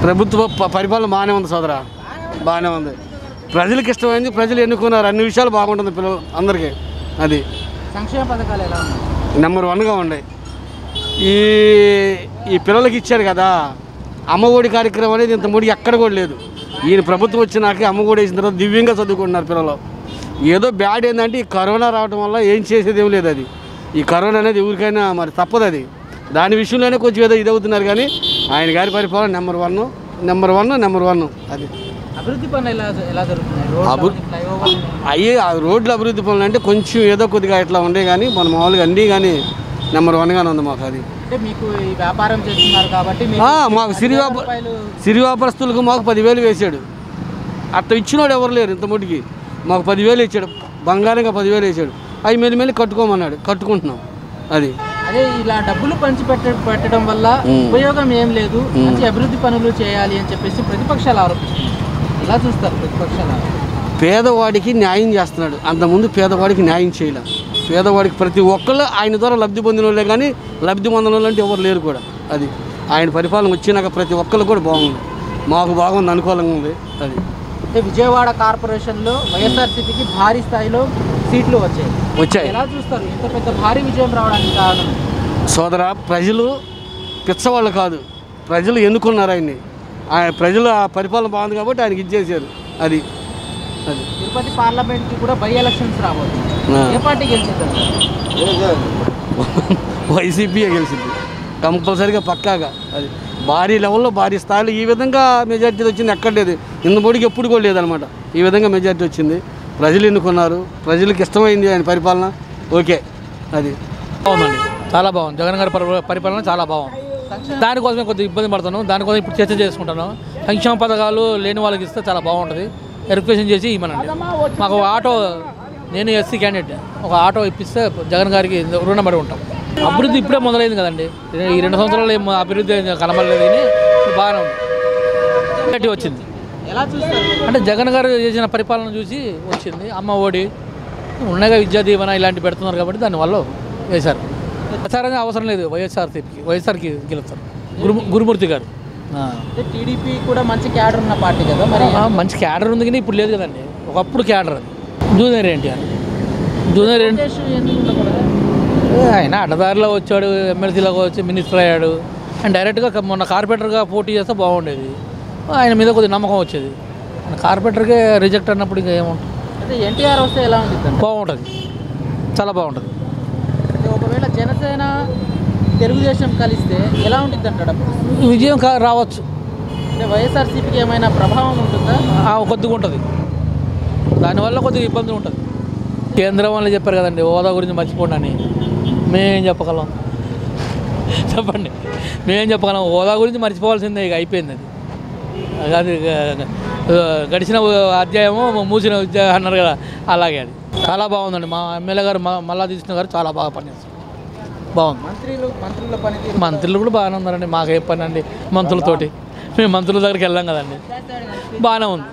ప్రభుత్వ ప- పరిపాలన బాగానే ఉంది సోదరా బాగానే ఉంది ప్రజలకు ఇష్టమైంది ప్రజలు ఎన్నుకున్నారు అన్ని విషయాలు బాగుంటుంది పిల్లలు అందరికీ అది సంక్షేమ పథకాలు ఎలా ఉన్నాయి నెంబర్ వన్గా ఉన్నాయి ఈ ఈ పిల్లలకి ఇచ్చారు కదా అమ్మఒడి కార్యక్రమం అనేది ఇంత ముడి ఎక్కడ కూడా లేదు ఈయన ప్రభుత్వం వచ్చినాక అమ్మఒడి వేసిన తర్వాత దివ్యంగా చదువుకుంటున్నారు పిల్లలు ఏదో బ్యాడ్ ఏంటంటే ఈ కరోనా రావడం వల్ల ఏం చేసేది ఏం లేదు అది ఈ కరోనా అనేది ఎవరికైనా మరి తప్పదు అది దాని విషయంలోనే కొంచెం ఏదో ఇది అవుతున్నారు కానీ ఆయన గారి పరిపాలన number one number one number one అది అభివృద్ధి పనులు ఎలా ఎలా జరుగుతున్నాయి రోడ్లు అభి- అవన్నీ, ఫ్లైఓవర్లు అయ్యే ఆ రోడ్ల అభివృద్ధి పనులు అంటే కొంచెం ఏదో కొద్దిగా ఇట్లా ఉండే కానీ మన మామూలుగా అన్నీ కానీ నెంబర్ వన్గానే ఉంది మాకు అది అంటే మీకు ఈ వ్యాపారం చేస్తున్నారు కాబట్టి మీకు ఆ, మాకు సిరి పదివేల వ్యాప- రూపాయలు సిరి వ్యాపారస్తులకు మాకు పదివేలు వేసాడు అట్లా ఇచ్చినోడు ఎవరు లేరు ఇంత ముటికి మాకు పదివేలు ఇచ్చాడు బంగారంగా పదివేలు వేసాడు అవి మెల్లి మెల్లి కట్టుకోమన్నాడు కట్టుకుంటున్నాం అది అదే ఇలా డబ్బులు పంచి పెట్ట పెట్టడం వల్ల మ్మ్. ఉపయోగం ఏం లేదు మంచి అభివృద్ధి పనులు చేయాలి అని చెప్పేసి ప్రతిపక్షాలు ఆరోపిస్తున్నాయి ఎలా చూస్తారు ప్రతిపక్షాలు పేదవాడికి న్యాయం చేస్తున్నాడు అంతకుముందు పేదవాడికి న్యాయం చేయలే పేదవాడికి ప్రతి ఒక్కళ్ళు ఆయన ద్వారా లబ్ధి పొందిన వాళ్ళే కానీ లబ్ధి పొందిన వాళ్ళు అంటే ఎవరు లేరు కూడా అది ఆయన పరిపాలన వచ్చినాక ప్రతి ఒక్కళ్ళు కూడా బాగుంది మాకు బాగుంది అనుకూలంగా ఉంది అది అంటే విజయవాడ కార్పొరేషన్లో వైఎస్ఆర్సీపీకి భారీ స్థాయిలో సీట్లు వచ్చాయి వచ్చాయి ఎలా చూస్తారు ఇంత పెద్ద భారీ విజయం రావడానికి కారణం సోదర ప్రజలు పిచ్చవాళ్ళు కాదు ప్రజలు ఎన్నుకున్నారు ఆయన్ని ఆయన ప్రజలు ఆ పరిపాలన బాగుంది కాబట్టి ఆయనకి ఇచ్చేసారు అది అది తిరుపతి పార్లమెంట్కి కూడా బై ఎలక్షన్స్ రాబోతుంది ఆ. ఏ పార్టీ గెలిచిద్దాం వైసీపీయే గెలిచింది కంపల్సరీగా పక్కాగా అది భారీ లెవెల్లో భారీ స్థాయిలో ఈ విధంగా మెజార్టీ వచ్చింది ఎక్కడ లేదు ఇంత పొడికి ఎప్పుడు కూడా లేదనమాట ఈ విధంగా మెజార్టీ వచ్చింది ప్రజలు ఎన్నుకున్నారు ప్రజలకు ఇష్టమైంది ఆయన పరిపాలన ఓకే అది బాగుందండి చాలా బాగుంది జగన్ గారి పరి- పరిపాలన చాలా బాగుంది దానికోసమే కొద్దిగా ఇబ్బంది పడుతున్నాం దానికోసం ఇప్పుడు చర్చ చేసుకుంటాను సంక్షేమ పథకాలు లేని వాళ్ళకి ఇస్తే చాలా బాగుంటుంది రిక్వెస్ట్ చేసి ఇవ్వనండి మాకు ఒక ఆటో నేను ఎస్సీ క్యాండిడేట్ ఒక ఆటో ఇప్పిస్తే జగన్ గారికి రుణపడి ఉంటాం అభివృద్ధి ఇప్పుడే మొదలైంది కదండి ఈ రెండు సంవత్సరాలు ఏం అభివృద్ధి ఏం కనబడలేదు కానీ ఇప్పుడు బాగానే ఉంది మెజారిటీ వచ్చింది ఎలా చూస్తారు అంటే జగన్ గారు చేసిన పరిపాలన చూసి వచ్చింది అమ్మ ఒడి ఉండగా విద్యా దీవెన ఇలాంటి పెడుతున్నారు కాబట్టి దానివల్ల వేశారు ప్రచారంగా అవసరం లేదు వైఎస్ఆర్సీపీకి వైఎస్ఆర్కి గెలుస్తారు గురు గురుమూర్తి గారు ఆ. అంటే టీడీపీ కూడా మంచి క్యాడర్ ఉన్న పార్టీ కదా మరి ఆ, మంచి క్యాడర్ ఉంది కానీ ఇప్పుడు లేదు కదండి ఒకప్పుడు క్యాడర్ అది junior NTR junior N Lokesh ఎందుకు ఉండకూడదు ఆయన అడ్డదారిలో వచ్చాడు ఎమ్మెల్సీలోకి వచ్చి మినిస్టర్ అయ్యాడు ఆయన డైరెక్ట్గా మొన్న కార్పొరేటర్గా పోటీ చేస్తే బాగుండేది ఆయన మీద కొద్దిగా నమ్మకం వచ్చేది ఆయన కార్పొరేటర్కే రిజెక్ట్ అన్నప్పుడు ఇంకా ఏముంటుంది అంటే ఎన్టీఆర్ వస్తే ఎలా ఉంటుంది బాగుంటుంది చాలా బాగుంటుంది అంటే ఒకవేళ జనసేన తెలుగుదేశం కలిస్తే ఎలా ఉంటుంది అంటాడు అప్పుడు విజయం కా రావచ్చు అంటే వైఎస్ఆర్సీపీకి ఏమైనా ప్రభావం ఉంటుందా ఆ, కొద్దిగా ఉంటుంది దానివల్ల కొద్దిగా ఇబ్బంది ఉంటుంది కేంద్రం వాళ్ళు చెప్పారు కదండి హోదా గురించి మర్చిపోండి అని మేమేం చెప్పగలం చెప్పండి మేమేం చెప్పగలం హోదా గురించి మర్చిపోవాల్సిందే ఇక అయిపోయింది అది అది ఆ, గడిచిన అధ్యాయము మూసిన అధ్యాయం అన్నారు కదా అలాగే అది చాలా బాగుందండి మా ఎమ్మెల్యే గారు మ- మల్లా తీసిన గారు చాలా బాగా పనిచేస్తారు బాగుంది మంత్రులు మంత్రుల పనితీరు మంత్రులు కూడా బాగానే ఉన్నారండి మాకు ఏ పని అండి మంత్రులతోటి మేము మంత్రుల దగ్గరికి వెళ్ళాం కదండి బాగానే ఉంది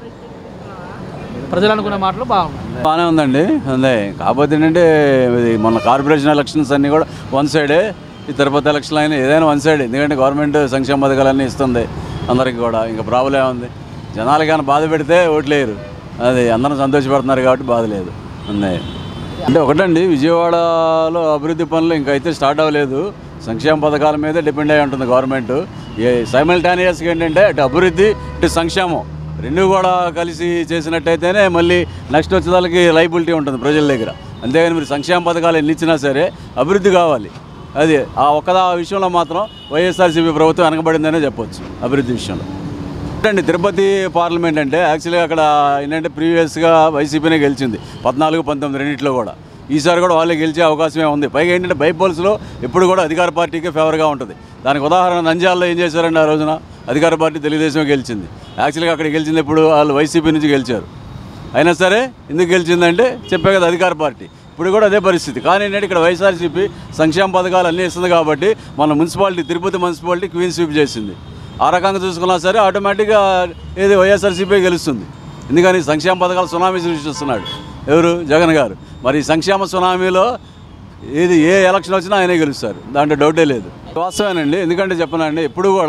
ప్రజలు అనుకునే మాటలు బాగున్నాయి బాగానే ఉందండి ఉంది కాకపోతే ఏంటంటే ఇది మొన్న కార్పొరేషన్ ఎలక్షన్స్ అన్నీ కూడా వన్ సైడే ఈ తిరుపతి ఎలక్షన్ అయినా ఏదైనా వన్ సైడ్ ఎందుకంటే గవర్నమెంట్ సంక్షేమ పథకాలన్నీ ఇస్తుంది అందరికీ కూడా ఇంకా ప్రాబ్లం ఏముంది జనాలకి కానీ బాధ పెడితే ఓట్లేరు అది అందరం సంతోషపడుతున్నారు కాబట్టి బాధ లేదు ఉంది అంటే ఒకటండి విజయవాడలో అభివృద్ధి పనులు ఇంకైతే స్టార్ట్ అవ్వలేదు సంక్షేమ పథకాల మీదే డిపెండ్ అయి ఉంటుంది గవర్నమెంట్ ఏ సైమల్టానియస్గా ఏంటంటే అటు అభివృద్ధి ఇటు సంక్షేమం రెండు కూడా కలిసి చేసినట్టయితేనే మళ్ళీ నెక్స్ట్ వచ్చే వాళ్ళకి లైబిలిటీ ఉంటుంది ప్రజల దగ్గర అంతేగాని మీరు సంక్షేమ పథకాలు ఎన్ని ఇచ్చినా సరే అభివృద్ధి కావాలి అది ఆ ఒక్కదా విషయంలో మాత్రం వైఎస్ఆర్సీపీ ప్రభుత్వం వెనకబడిందనే చెప్పొచ్చు అభివృద్ధి విషయంలో అండి తిరుపతి పార్లమెంట్ అంటే యాక్చువల్గా అక్కడ ఏంటంటే ప్రీవియస్గా వైసీపీనే గెలిచింది పద్నాలుగు పంతొమ్మిది రెండింటిలో కూడా ఈసారి కూడా వాళ్ళే గెలిచే అవకాశమే ఉంది పైగా ఏంటంటే బైపోల్స్లో ఎప్పుడు కూడా అధికార పార్టీకే ఫేవర్గా ఉంటుంది దానికి ఉదాహరణ నంద్యాలలో ఏం చేశారండి ఆ రోజున అధికార పార్టీ తెలుగుదేశమే గెలిచింది యాక్చువల్గా అక్కడ గెలిచింది ఇప్పుడు వాళ్ళు వైసీపీ నుంచి గెలిచారు అయినా సరే ఎందుకు గెలిచిందంటే చెప్పే కదా అధికార పార్టీ ఇప్పుడు కూడా అదే పరిస్థితి కానీ ఏంటంటే ఇక్కడ వైఎస్ఆర్సీపీ సంక్షేమ పథకాలు అన్నీ ఇస్తుంది కాబట్టి మన municipality Tirupati municipality clean sweep చేసింది ఆ రకంగా చూసుకున్నా సరే ఆటోమేటిక్గా ఏది వైఎస్ఆర్సీపీ గెలుస్తుంది ఎందుకని సంక్షేమ పథకాలు సునామీ సృష్టిస్తున్నాడు ఎవరు జగన్ గారు మరి ఈ సంక్షేమ సునామీలో ఏది ఏ ఎలక్షన్ వచ్చినా ఆయనే గెలుస్తారు దాంట్లో డౌటే లేదు వాస్తవేనండి ఎందుకంటే చెప్పనండి ఎప్పుడు కూడా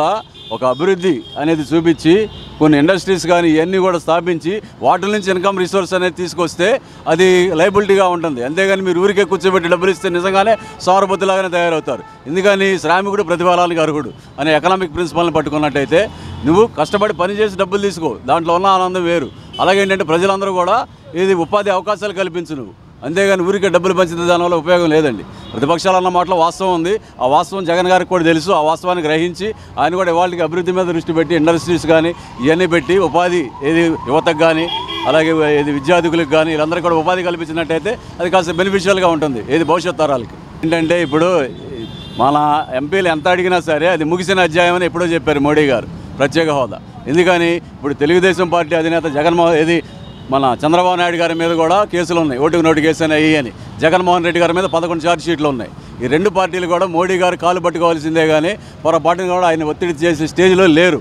ఒక అభివృద్ధి అనేది చూపించి కొన్ని ఇండస్ట్రీస్ కానీ ఇవన్నీ కూడా స్థాపించి వాటి నుంచి ఇన్కమ్ రిసోర్స్ అనేది తీసుకొస్తే అది లైబిలిటీగా ఉంటుంది అంతేగాని మీరు ఊరికే కూర్చోబెట్టి డబ్బులు ఇస్తే నిజంగానే సౌరబుద్ధిలాగానే తయారవుతారు ఎందుకని శ్రామికుడు ప్రతిఫలానికి అర్హుడు అనే ఎకనామిక్ ప్రిన్సిపల్ని పట్టుకున్నట్టయితే నువ్వు కష్టపడి పని చేసి డబ్బులు తీసుకో దాంట్లో ఉన్న ఆనందం వేరు అలాగే ఏంటంటే ప్రజలందరూ కూడా ఇది ఉపాధి అవకాశాలు కల్పించు నువ్వు అంతేగాని ఊరికే డబ్బులు పంచితే దానివల్ల ఉపయోగం లేదండి ప్రతిపక్షాలు అన్న మాటలో వాస్తవం ఉంది ఆ వాస్తవం జగన్ గారికి కూడా తెలుసు ఆ వాస్తవాన్ని గ్రహించి ఆయన కూడా ఇవాళకి అభివృద్ధి మీద దృష్టి పెట్టి ఇండస్ట్రీస్ కానీ ఇవన్నీ పెట్టి ఉపాధి ఏది యువతకు కానీ అలాగే ఏది విద్యార్థికులకు కానీ వీళ్ళందరికీ కూడా ఉపాధి కల్పించినట్టయితే అది కాస్త బెనిఫిషియల్గా ఉంటుంది ఏది భవిష్యత్ తరాలకి ఏంటంటే ఇప్పుడు మన ఎంపీలు ఎంత అడిగినా సరే అది ముగిసిన అధ్యాయం అని ఎప్పుడో చెప్పారు మోడీ గారు ప్రత్యేక హోదా ఎందుకని ఇప్పుడు తెలుగుదేశం పార్టీ అధినేత జగన్మోహన్ ఇది మన చంద్రబాబు నాయుడు గారి మీద కూడా కేసులు ఉన్నాయి ఓటుకు నోటు కేసు అని అయ్యి అని జగన్మోహన్ రెడ్డి గారి మీద పదకొండు ఛార్జ్ షీట్లు ఉన్నాయి ఈ రెండు పార్టీలు కూడా మోడీ గారు కాలు పట్టుకోవాల్సిందే కానీ పొరపాటున కూడా ఆయన ఒత్తిడి చేసే స్టేజ్లో లేరు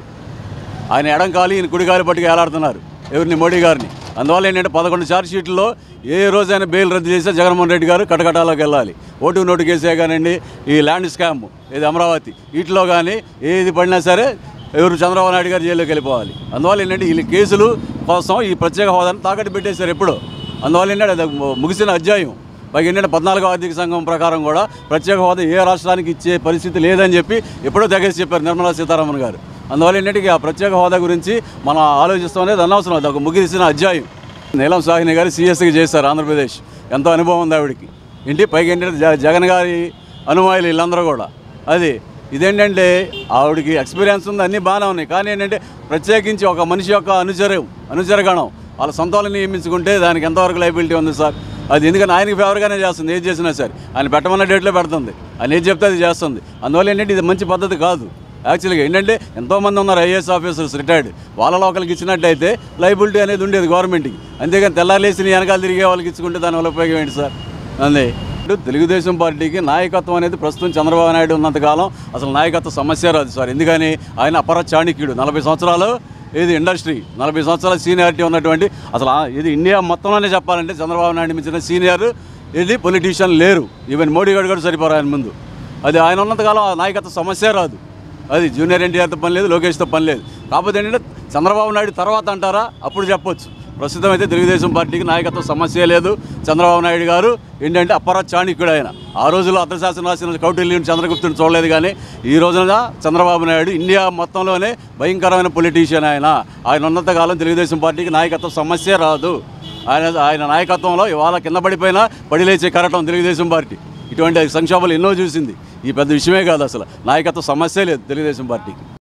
ఆయన ఎడం కాలు ఈయన కుడి కాలు పట్టుకు వేలాడుతున్నారు ఎవరిని మోడీ గారిని అందువల్ల ఏంటంటే పదకొండు ఛార్జ్ షీట్లో ఏ రోజైనా బెయిల్ రద్దు చేస్తే జగన్మోహన్ రెడ్డి గారు కటకటాలోకి వెళ్ళాలి ఓటు నోటు కేసే కానివ్వండి ఈ ల్యాండ్ స్కామ్ ఇది అమరావతి వీటిలో కానీ ఏది పడినా సరే ఎవరు చంద్రబాబు నాయుడు గారు జైల్లోకి వెళ్ళిపోవాలి అందువల్ల ఏంటంటే వీళ్ళ కేసులు కోసం ఈ ప్రత్యేక హోదాను తాకట్టు పెట్టేశారు ఎప్పుడో అందువల్ల ఏంటంటే అది ముగిసిన అధ్యాయం పైగా ఏంటంటే పద్నాలుగో ఆర్థిక సంఘం ప్రకారం కూడా ప్రత్యేక హోదా ఏ రాష్ట్రానికి ఇచ్చే పరిస్థితి లేదని చెప్పి ఎప్పుడో తెగేసి చెప్పారు నిర్మలా సీతారామన్ గారు అందువల్ల ఏంటంటే ఇక ఆ ప్రత్యేక హోదా గురించి మనం ఆలోచిస్తాం అనేది అనవసరం అది ఒక ముగిసిన అధ్యాయం నీలం సాహిని గారు సిఎస్కి చేశారు ఆంధ్రప్రదేశ్ ఎంతో అనుభవం ఉంది ఆవిడకి ఏంటి పైగా ఏంటంటే జ- జగన్ గారి అనుమాయులు వీళ్ళందరూ కూడా అది ఇదేంటంటే ఆవిడకి ఎక్స్పీరియన్స్ ఉంది అన్నీ బాగానే ఉన్నాయి కానీ ఏంటంటే ప్రత్యేకించి ఒక మనిషి యొక్క అనుచరం అనుచరగణం వాళ్ళ సొంత వాళ్ళని నియమించుకుంటే దానికి ఎంతవరకు లైబిలిటీ ఉంది సార్ అది ఎందుకని ఆయనకి ఫేవర్గానే చేస్తుంది ఏది చేసినా సరే ఆయన పెట్టమన్న డేట్లో పెడుతుంది ఆయన ఏది చెప్తే అది చేస్తుంది అందువల్ల ఏంటంటే ఇది మంచి పద్ధతి కాదు యాక్చువల్గా ఏంటంటే ఎంతోమంది ఉన్నారు ఐఏఎస్ ఆఫీసర్స్ రిటైర్డ్ వాళ్ళ లోకల్కి ఇచ్చినట్టయితే లైబిలిటీ అనేది ఉండేది గవర్నమెంట్కి అంతేగాని తెల్లారేసి వెనకాల తిరిగే వాళ్ళకి ఇచ్చుకుంటే దానివల్ల ఉపయోగం ఏంటి సార్ అంతే ఇప్పుడు తెలుగుదేశం పార్టీకి నాయకత్వం అనేది ప్రస్తుతం చంద్రబాబు నాయుడు ఉన్నంతకాలం అసలు నాయకత్వ సమస్య రాదు సార్ ఎందుకని ఆయన అపర చాణక్యుడు నలభై సంవత్సరాలు ఇది ఇండస్ట్రీ నలభై సంవత్సరాల సీనియారిటీ ఉన్నటువంటి అసలు ఆ- ఇది ఇండియా మొత్తంలోనే చెప్పాలంటే చంద్రబాబు నాయుడు మించిన సీనియర్ ఇది పొలిటీషియన్ లేరు ఈవెన్ మోడీ గారు కూడా సరిపోరు ఆయన ముందు అది ఆయన ఉన్నంతకాలం ఆ నాయకత్వ సమస్య రాదు అది జూనియర్ ఎన్టీఆర్తో పని లేదు లోకేష్తో పని లేదు కాకపోతే ఏంటంటే చంద్రబాబు నాయుడు తర్వాత అంటారా అప్పుడు చెప్పొచ్చు ప్రస్తుతం అయితే తెలుగుదేశం పార్టీకి నాయకత్వ సమస్య లేదు చంద్రబాబు నాయుడు గారు ఏంటంటే అప్పర చాణక్యుడు ఆయన ఆ రోజుల్లో అర్థశాస్త్రం రాసిన కౌటిల్యుని చంద్రగుప్తుని చూడలేదు కానీ ఈ రోజున చంద్రబాబు నాయుడు ఇండియా మొత్తంలోనే భయంకరమైన పొలిటీషియన్ ఆయన ఆయన ఉన్నంతకాలం తెలుగుదేశం పార్టీకి నాయకత్వ సమస్య రాదు ఆయన ఆయన నాయకత్వంలో ఇవాళ కింద పడిపోయినా పడిలేచే కరటం తెలుగుదేశం పార్టీ ఇటువంటి సంక్షోభాలు ఎన్నో చూసింది ఈ పెద్ద విషయమే కాదు అసలు నాయకత్వ సమస్యే లేదు తెలుగుదేశం పార్టీకి